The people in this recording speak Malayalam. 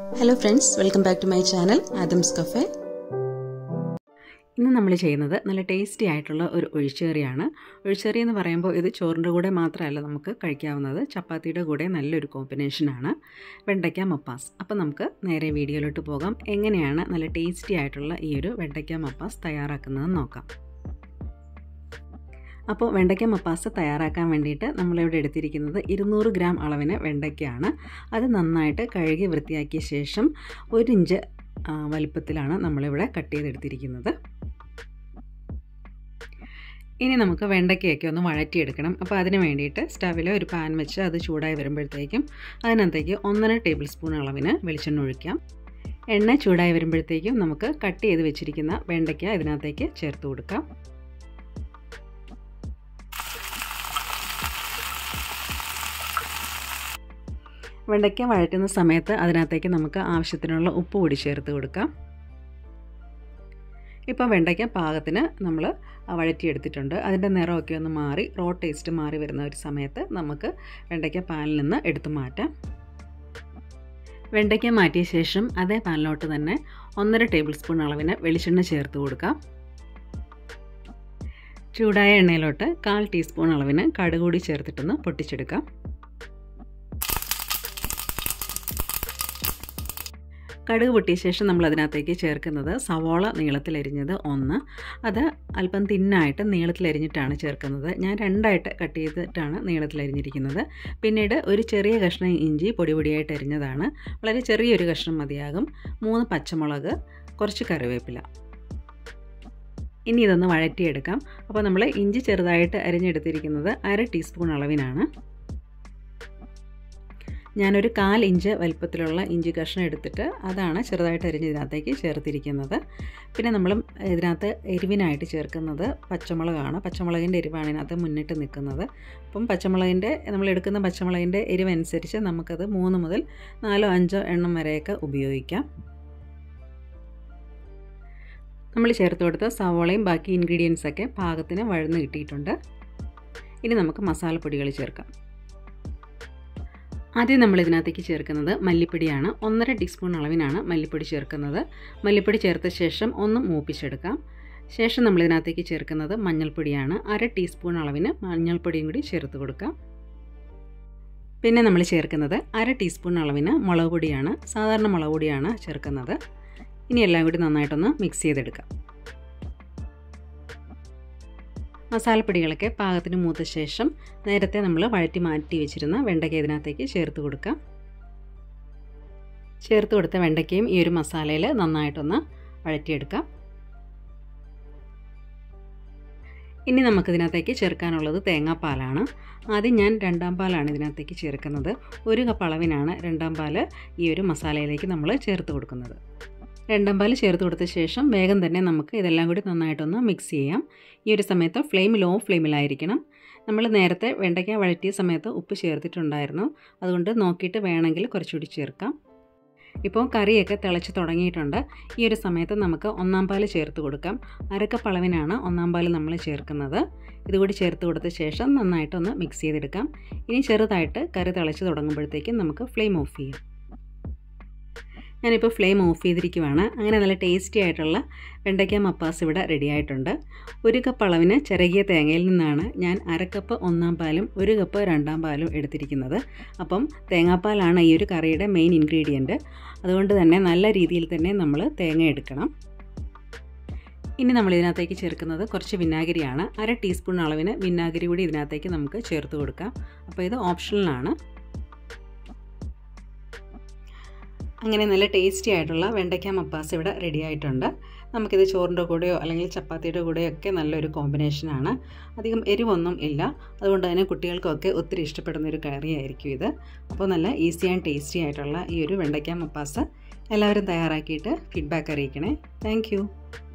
hello friends welcome back to my channel Adam's cafe ഇന്ന് നമ്മൾ ചെയ്യുന്നത് നല്ല ടേസ്റ്റി ആയിട്ടുള്ള ഒരു ഒഴിച്ചേറിയാണ് ഒഴിച്ചേറി എന്ന് പറയുമ്പോൾ ഇത് ചോറിൻ്റെ കൂടെ മാത്രമല്ല നമുക്ക് കഴിക്കാവുന്നത് ചപ്പാത്തിയുടെ കൂടെ നല്ലൊരു കോമ്പിനേഷനാണ് വെണ്ടയ്ക്ക മപ്പാസ് അപ്പോൾ നമുക്ക് നേരെ വീഡിയോയിലോട്ട് പോകാം എങ്ങനെയാണ് നല്ല ടേസ്റ്റി ആയിട്ടുള്ള ഈ ഒരു വെണ്ടയ്ക്ക മപ്പാസ് തയ്യാറാക്കുന്നതെന്ന് നോക്കാം അപ്പോൾ വെണ്ടയ്ക്ക മപ്പാസ് തയ്യാറാക്കാൻ വേണ്ടിയിട്ട് നമ്മളിവിടെ എടുത്തിരിക്കുന്നത് ഇരുന്നൂറ് ഗ്രാം അളവിന് വെണ്ടയ്ക്കയാണ് അത് നന്നായിട്ട് കഴുകി വൃത്തിയാക്കിയ ശേഷം ഒരു ഇഞ്ച് വലിപ്പത്തിലാണ് നമ്മളിവിടെ കട്ട് ചെയ്തെടുത്തിരിക്കുന്നത് ഇനി നമുക്ക് വെണ്ടയ്ക്കയൊക്കെ ഒന്ന് വഴറ്റിയെടുക്കണം അപ്പോൾ അതിന് വേണ്ടിയിട്ട് സ്റ്റവിൽ ഒരു പാൻ വെച്ച് അത് ചൂടായി വരുമ്പോഴത്തേക്കും അതിനകത്തേക്ക് ഒന്നര ടേബിൾ സ്പൂൺ അളവിന് വെളിച്ചെണ്ണ ഒഴിക്കാം എണ്ണ ചൂടായി വരുമ്പോഴത്തേക്കും നമുക്ക് കട്ട് ചെയ്ത് വെച്ചിരിക്കുന്ന വെണ്ടയ്ക്ക ഇതിനകത്തേക്ക് ചേർത്ത് കൊടുക്കാം വെണ്ടയ്ക്ക വഴറ്റുന്ന സമയത്ത് അതിനകത്തേക്ക് നമുക്ക് ആവശ്യത്തിനുള്ള ഉപ്പ് കൂടി ചേർത്ത് കൊടുക്കാം ഇപ്പോൾ വെണ്ടയ്ക്ക പാകത്തിന് നമ്മൾ വഴറ്റിയെടുത്തിട്ടുണ്ട് അതിൻ്റെ നിറമൊക്കെ ഒന്ന് മാറി റോ ടേസ്റ്റ് മാറി വരുന്ന ഒരു സമയത്ത് നമുക്ക് വെണ്ടയ്ക്ക പാനിൽ നിന്ന് എടുത്തു മാറ്റാം വെണ്ടയ്ക്ക മാറ്റിയ ശേഷം അതേ പാനിലോട്ട് തന്നെ ഒന്നര ടേബിൾ സ്പൂൺ അളവിന് വെളിച്ചെണ്ണ ചേർത്ത് കൊടുക്കാം ചൂടായ എണ്ണയിലോട്ട് കാൽ ടീസ്പൂൺ അളവിന് കടുകൂടി ചേർത്തിട്ടൊന്ന് പൊട്ടിച്ചെടുക്കാം കടുക് പൊട്ടിയ ശേഷം നമ്മൾ അതിനകത്തേക്ക് ചേർക്കുന്നത് സവോള നീളത്തിലരിഞ്ഞത് ഒന്ന് അത് അല്പം തിന്നായിട്ട് നീളത്തിലരിഞ്ഞിട്ടാണ് ചേർക്കുന്നത് ഞാൻ രണ്ടായിട്ട് കട്ട് ചെയ്തിട്ടാണ് നീളത്തിലരിഞ്ഞിരിക്കുന്നത് പിന്നീട് ഒരു ചെറിയ കഷ്ണം ഇഞ്ചി പൊടി പൊടിയായിട്ട് അരിഞ്ഞതാണ് വളരെ ചെറിയൊരു കഷ്ണം മതിയാകും മൂന്ന് പച്ചമുളക് കുറച്ച് കറിവേപ്പില ഇനി ഇതൊന്ന് വഴറ്റിയെടുക്കാം അപ്പോൾ നമ്മൾ ഇഞ്ചി ചെറുതായിട്ട് അരിഞ്ഞെടുത്തിരിക്കുന്നത് അര ടീസ്പൂൺ അളവിനാണ് ഞാനൊരു കാൽ ഇഞ്ച് വലിപ്പത്തിലുള്ള ഇഞ്ചി കഷ്ണം എടുത്തിട്ട് അതാണ് ചെറുതായിട്ട് അരിഞ്ഞ് ഇതിനകത്തേക്ക് ചേർത്തിരിക്കുന്നത് പിന്നെ നമ്മൾ ഇതിനകത്ത് എരിവിനായിട്ട് ചേർക്കുന്നത് പച്ചമുളകാണ് പച്ചമുളകിൻ്റെ എരിവാണ് ഇതിനകത്ത് മുന്നിട്ട് നിൽക്കുന്നത് അപ്പം പച്ചമുളകിൻ്റെ നമ്മൾ എടുക്കുന്ന പച്ചമുളകിൻ്റെ എരിവനുസരിച്ച് നമുക്കത് മൂന്ന് മുതൽ നാലോ അഞ്ചോ എണ്ണം വരെയൊക്കെ ഉപയോഗിക്കാം നമ്മൾ ചേർത്ത് കൊടുത്ത സവോളയും ബാക്കി ഇൻഗ്രീഡിയൻസൊക്കെ പാകത്തിന് വഴന്ന് കിട്ടിയിട്ടുണ്ട് ഇനി നമുക്ക് മസാലപ്പൊടികൾ ചേർക്കാം ആദ്യം നമ്മൾ ഇതിനകത്തേക്ക് ചേർക്കുന്നത് മല്ലിപ്പൊടിയാണ് ഒന്നര ടീസ്പൂൺ അളവിനാണ് മല്ലിപ്പൊടി ചേർക്കുന്നത് മല്ലിപ്പൊടി ചേർത്ത ശേഷം ഒന്ന് മൂപ്പിച്ചെടുക്കാം ശേഷം നമ്മൾ ഇതിനകത്തേക്ക് ചേർക്കുന്നത് മഞ്ഞൾപ്പൊടിയാണ് അര ടീസ്പൂൺ അളവിന് മഞ്ഞൾപ്പൊടിയും കൂടി ചേർത്ത് കൊടുക്കാം പിന്നെ നമ്മൾ ചേർക്കുന്നത് അര ടീസ്പൂൺ അളവിന് മുളക് പൊടിയാണ് സാധാരണ മുളക് പൊടിയാണ് ചേർക്കുന്നത് ഇനി എല്ലാം കൂടി നന്നായിട്ടൊന്ന് മിക്സ് ചെയ്തെടുക്കാം മസാലപ്പൊടികളൊക്കെ പാകത്തിന് മൂത്ത ശേഷം നേരത്തെ നമ്മൾ വഴറ്റി മാറ്റി വെച്ചിരുന്ന വെണ്ടയ്ക്ക ഇതിനകത്തേക്ക് ചേർത്ത് കൊടുക്കാം ചേർത്ത് കൊടുത്ത വെണ്ടയ്ക്കയും ഈ ഒരു മസാലയിൽ നന്നായിട്ടൊന്ന് വഴറ്റിയെടുക്കാം ഇനി നമുക്കിതിനകത്തേക്ക് ചേർക്കാനുള്ളത് തേങ്ങാപ്പാലാണ് ആദ്യം ഞാൻ രണ്ടാം പാലാണ് ഇതിനകത്തേക്ക് ചേർക്കുന്നത് ഒരു കപ്പ് അളവിനാണ് രണ്ടാം പാല് ഈ ഒരു മസാലയിലേക്ക് നമ്മൾ ചേർത്ത് കൊടുക്കുന്നത് രണ്ടാം പാൽ ചേർത്ത് കൊടുത്ത ശേഷം വേഗം തന്നെ നമുക്ക് ഇതെല്ലാം കൂടി നന്നായിട്ടൊന്ന് മിക്സ് ചെയ്യാം ഈ ഒരു സമയത്ത് ഫ്ലെയിം ലോ ഫ്ലെയിമിലായിരിക്കണം നമ്മൾ നേരത്തെ വെണ്ടയ്ക്ക വഴറ്റിയ സമയത്ത് ഉപ്പ് ചേർത്തിട്ടുണ്ടായിരുന്നു അതുകൊണ്ട് നോക്കിയിട്ട് വേണമെങ്കിൽ കുറച്ചുകൂടി ചേർക്കാം ഇപ്പോൾ കറിയൊക്കെ തിളച്ച് തുടങ്ങിയിട്ടുണ്ട് ഈ ഒരു സമയത്ത് നമുക്ക് ഒന്നാം പാൽ ചേർത്ത് കൊടുക്കാം അരക്കപ്പ് അളവിനാണ് ഒന്നാം പാൽ നമ്മൾ ചേർക്കുന്നത് ഇതുകൂടി ചേർത്ത് കൊടുത്ത ശേഷം നന്നായിട്ടൊന്ന് മിക്സ് ചെയ്തെടുക്കാം ഇനി ചെറുതായിട്ട് കറി തിളച്ച് തുടങ്ങുമ്പോഴത്തേക്കും നമുക്ക് ഫ്ലെയിം ഓഫ് ചെയ്യാം ഞാനിപ്പോൾ ഫ്ലെയിം ഓഫ് ചെയ്തിരിക്കുവാണ് അങ്ങനെ നല്ല ടേസ്റ്റി ആയിട്ടുള്ള വെണ്ടയ്ക്ക മപ്പാസ് ഇവിടെ റെഡി ആയിട്ടുണ്ട് ഒരു കപ്പ് അളവിന് ചിറകിയ തേങ്ങയിൽ നിന്നാണ് ഞാൻ അരക്കപ്പ് ഒന്നാം പാലും ഒരു കപ്പ് രണ്ടാം പാലും എടുത്തിരിക്കുന്നത് അപ്പം തേങ്ങാപ്പാലാണ് ഈ ഒരു കറിയുടെ മെയിൻ ഇൻഗ്രീഡിയൻറ്റ് അതുകൊണ്ട് തന്നെ നല്ല രീതിയിൽ തന്നെ നമ്മൾ തേങ്ങ എടുക്കണം ഇനി നമ്മൾ ഇതിനകത്തേക്ക് ചേർക്കുന്നത് കുറച്ച് വിനാഗിരിയാണ് അര ടീസ്പൂൺ അളവിന് വിനാഗിരി കൂടി ഇതിനകത്തേക്ക് നമുക്ക് ചേർത്ത് കൊടുക്കാം അപ്പോൾ ഇത് ഓപ്ഷണലാണ് അങ്ങനെ നല്ല ടേസ്റ്റി ആയിട്ടുള്ള വെണ്ടയ്ക്ക മപ്പാസ് ഇവിടെ റെഡി ആയിട്ടുണ്ട് നമുക്കിത് ചോറിൻ്റെ കൂടെയോ അല്ലെങ്കിൽ ചപ്പാത്തിയുടെ കൂടെയോ ഒക്കെ നല്ലൊരു കോമ്പിനേഷനാണ് അധികം എരിവൊന്നും ഇല്ല അതുകൊണ്ട് തന്നെ കുട്ടികൾക്കൊക്കെ ഒത്തിരി ഇഷ്ടപ്പെടുന്ന ഒരു കറിയായിരിക്കും ഇത് അപ്പോൾ നല്ല ഈസി ആൻഡ് ടേസ്റ്റി ആയിട്ടുള്ള ഈ ഒരു വെണ്ടയ്ക്ക മപ്പാസ് എല്ലാവരും തയ്യാറാക്കിയിട്ട് ഫീഡ്ബാക്ക് അറിയിക്കണേ താങ്ക്